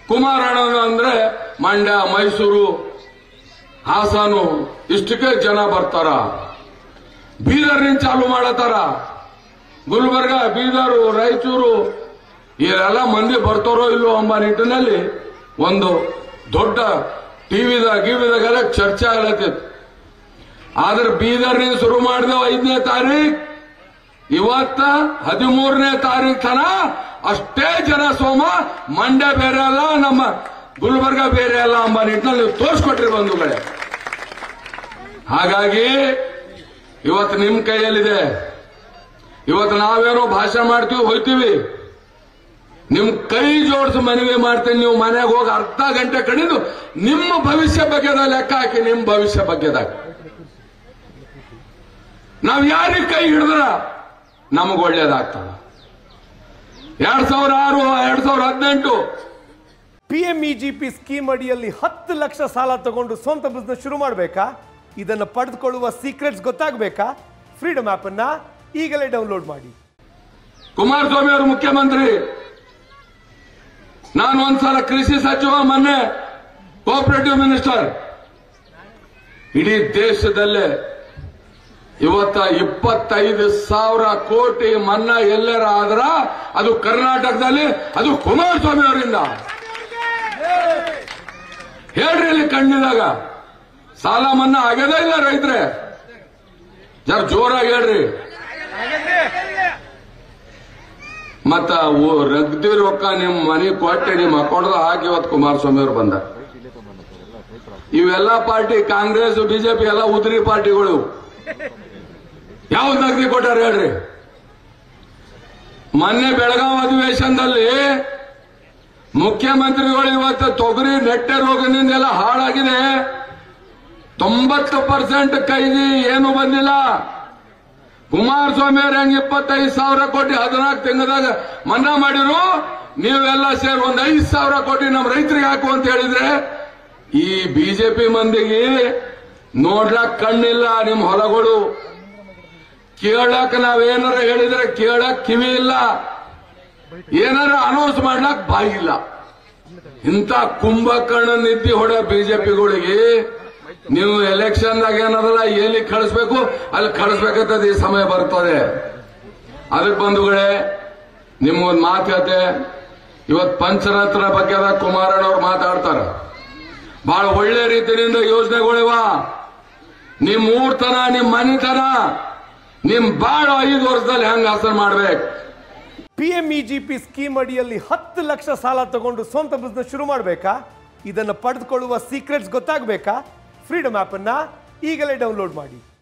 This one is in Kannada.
ಕುಮಾರಣ್ಣ ಅಂದ್ರೆ ಮಂಡ್ಯ ಮೈಸೂರು ಹಾಸನು ಇಷ್ಟಕ್ಕೆ ಜನ ಬರ್ತಾರ ಬೀದರ್ನಿಂದ ಚಾಲು ಮಾಡತಾರ ಗುಲ್ಬರ್ಗ ಬೀದರು ರಾಯಚೂರು ಇವರೆಲ್ಲ ಮಂದಿ ಬರ್ತಾರೋ ಇಲ್ಲೋ ಎಂಬ ನಿಟ್ಟಿನಲ್ಲಿ ಒಂದು ದೊಡ್ಡ ಟಿವಿದಾಗ ಗಿವಿದಾಗೆಲ್ಲ ಚರ್ಚೆ ಆಗ್ಲತ್ತಿತ್ತು ಆದ್ರೆ ಬೀದರ್ನಿಂದ ಶುರು ಮಾಡಿದೆವು ಐದನೇ ತಾರೀಖ್ ಇವತ್ತ ಹದಿಮೂರನೇ ತಾರೀಖ್ ತನ ಅಷ್ಟೇ ಜನ ಸೋಮ ಮಂಡ್ಯ ಬೇರೆ ಅಲ್ಲ ನಮ್ಮ ಗುಲ್ಬರ್ಗ ಬೇರೆ ಅಲ್ಲ ಎಂಬ ನಿಟ್ಟಿನಲ್ಲಿ ನೀವು ತೋರಿಸ್ಕೊಟ್ರಿ ಬಂಧುಗಳೇ ಹಾಗಾಗಿ ಇವತ್ತು ನಿಮ್ ಕೈಯಲ್ಲಿದೆ ಇವತ್ತು ನಾವೇನೋ ಭಾಷಣ ಮಾಡ್ತೀವಿ ಹೋಯ್ತೀವಿ ನಿಮ್ ಕೈ ಜೋಡಿಸಿ ಮನವಿ ಮಾಡ್ತೀನಿ ನೀವು ಮನೆಗೆ ಹೋಗಿ ಅರ್ಧ ಗಂಟೆ ಕಡಿದು ನಿಮ್ಮ ಭವಿಷ್ಯ ಬಗ್ಗೆದ ಲೆಕ್ಕ ಹಾಕಿ ನಿಮ್ಮ ಭವಿಷ್ಯ ಬಗ್ಗೆದಾಗ ನಾವ್ ಯಾರಿಗೆ ಕೈ ಹಿಡಿದ್ರ ನಮಗ್ ಒಳ್ಳೇದಾಗ್ತದ ಎರಡ್ ಸಾವಿರ ಆರು ಎರಡ್ ಸಾವಿರ ಹದಿನೆಂಟು ಪಿಎಂಇಜಿಪಿ ಸ್ಕೀಮ್ ಅಡಿಯಲ್ಲಿ ಹತ್ತು ಲಕ್ಷ ಸಾಲ ತಗೊಂಡು ಸ್ವಂತ ಬಿಸ್ನೆಸ್ ಶುರು ಮಾಡಬೇಕಾ ಇದನ್ನು ಪಡೆದುಕೊಳ್ಳುವ ಸೀಕ್ರೆಟ್ಸ್ ಗೊತ್ತಾಗಬೇಕಾ ಫ್ರೀಡಮ್ ಅನ್ನ ಈಗಲೇ ಡೌನ್ಲೋಡ್ ಮಾಡಿ ಕುಮಾರಸ್ವಾಮಿ ಅವರು ಮುಖ್ಯಮಂತ್ರಿ ನಾನು ಒಂದ್ಸಲ ಕೃಷಿ ಸಚಿವ ಮೊನ್ನೆ ಕೋಆಪರೇಟಿವ್ ಮಿನಿಸ್ಟರ್ ಇಡೀ ದೇಶದಲ್ಲೇ ಇವತ್ತ ಇಪ್ಪತ್ತೈದು ಸಾವಿರ ಕೋಟಿ ಮನ್ನಾ ಎಲ್ಲರ ಆದ್ರ ಅದು ಕರ್ನಾಟಕದಲ್ಲಿ ಅದು ಕುಮಾರಸ್ವಾಮಿ ಅವರಿಂದ ಹೇಳ್ರಿ ಇಲ್ಲಿ ಕಣ್ಣಿದಾಗ ಸಾಲ ಮನ್ನಾ ಆಗ್ಯದ ಇಲ್ಲ ರೈತ್ರೆ ಜರ ಜೋರಾಗಿ ಹೇಳ್ರಿ ಮತ್ತ ಓ- ರಗ್ದಿ ರೊಕ್ಕ ನಿಮ್ ಮನೆ ಕೊಟ್ಟೆ ನಿಮ್ ಅಕೌಂಟ್ ಹಾಕಿ ಇವತ್ತು ಕುಮಾರಸ್ವಾಮಿ ಅವರು ಬಂದ ಇವೆಲ್ಲ ಪಾರ್ಟಿ ಕಾಂಗ್ರೆಸ್ ಬಿಜೆಪಿ ಎಲ್ಲ ಉದ್ರಿ ಪಾರ್ಟಿಗಳು ಯಾವ್ದು ನಗದಿ ಕೊಟ್ಟಾರ ಹೇಳ್ರಿ ಮೊನ್ನೆ ಬೆಳಗಾವಿ ಅಧಿವೇಶನದಲ್ಲಿ ಮುಖ್ಯಮಂತ್ರಿಗಳು ಇವತ್ತು ತೊಗರಿ ನೆಟ್ಟೆ ರೋಗದಿಂದ ಎಲ್ಲ ಹಾಳಾಗಿದೆ ತೊಂಬತ್ತು ಪರ್ಸೆಂಟ್ ಕೈಗೆ ಏನು ಬಂದಿಲ್ಲ ಕುಮಾರಸ್ವಾಮಿ ಅವ್ರ ಹೆಂಗ್ ಇಪ್ಪತ್ತೈದು ಸಾವಿರ ಕೋಟಿ ಹದಿನಾಲ್ಕು ತಿಂಗಳದಾಗ ಮನ್ನಾ ಮಾಡಿರು ನೀವೆಲ್ಲ ಸೇರಿ ಒಂದ್ ಐದು ಸಾವಿರ ಕೋಟಿ ನಮ್ಮ ರೈತರಿಗೆ ಹಾಕು ಅಂತ ಹೇಳಿದ್ರೆ ಈ ಬಿಜೆಪಿ ಮಂದಿಗೆ ನೋಡ್ಲಕ್ ಕಣ್ಣಿಲ್ಲ ನಿಮ್ ಹೊಲಗಳು ಕೇಳಕ್ ನಾವೇನಾರ ಹೇಳಿದ್ರೆ ಕೇಳಕ್ ಕಿವಿ ಇಲ್ಲ ಏನಾರ ಅನೌನ್ಸ್ ಮಾಡ್ಲಕ್ ಬಾಯಿ ಇಲ್ಲ ಇಂಥ ಕುಂಭಕರ್ಣ ನಿದ್ದೆ ಹೊಡ ಬಿಜೆಪಿಗಳಿಗೆ ನೀವು ಎಲೆಕ್ಷನ್ದಾಗ ಏನದಲ್ಲ ಎಲ್ಲಿ ಕಳಿಸ್ಬೇಕು ಅಲ್ಲಿ ಕಳಿಸ್ಬೇಕಂತದ ಈ ಸಮಯ ಬರ್ತದೆ ಅದಕ್ಕೆ ಬಂಧುಗಳೇ ನಿಮ್ಗೊಂದು ಮಾತು ಹೇಳ್ತೆ ಇವತ್ ಪಂಚರತ್ನ ಬಗ್ಗೆ ಕುಮಾರಣ್ಣವ್ರು ಮಾತಾಡ್ತಾರ ಬಹಳ ಒಳ್ಳೆ ರೀತಿಯಿಂದ ಯೋಜನೆಗಳಿವ ನಿಮ್ ಊರ್ತನ ನಿಮ್ ಮನಿತನ ನಿಮ್ ಬಾಳ ಐದು ವರ್ಷದಲ್ಲಿ ಹೆಂಗ್ ಹಾಸನ ಮಾಡ್ಬೇಕು ಪಿಎಂಇಜಿಪಿ ಸ್ಕೀಮ್ ಅಡಿಯಲ್ಲಿ ಹತ್ತು ಲಕ್ಷ ಸಾಲ ತಗೊಂಡು ಸ್ವಂತ ಬಿಸ್ನೆಸ್ ಶುರು ಮಾಡಬೇಕಾ ಇದನ್ನು ಪಡೆದುಕೊಳ್ಳುವ ಸೀಕ್ರೆಟ್ಸ್ ಗೊತ್ತಾಗಬೇಕಾ ಫ್ರೀಡಮ್ ಅನ್ನ ಈಗಲೇ ಡೌನ್ಲೋಡ್ ಮಾಡಿ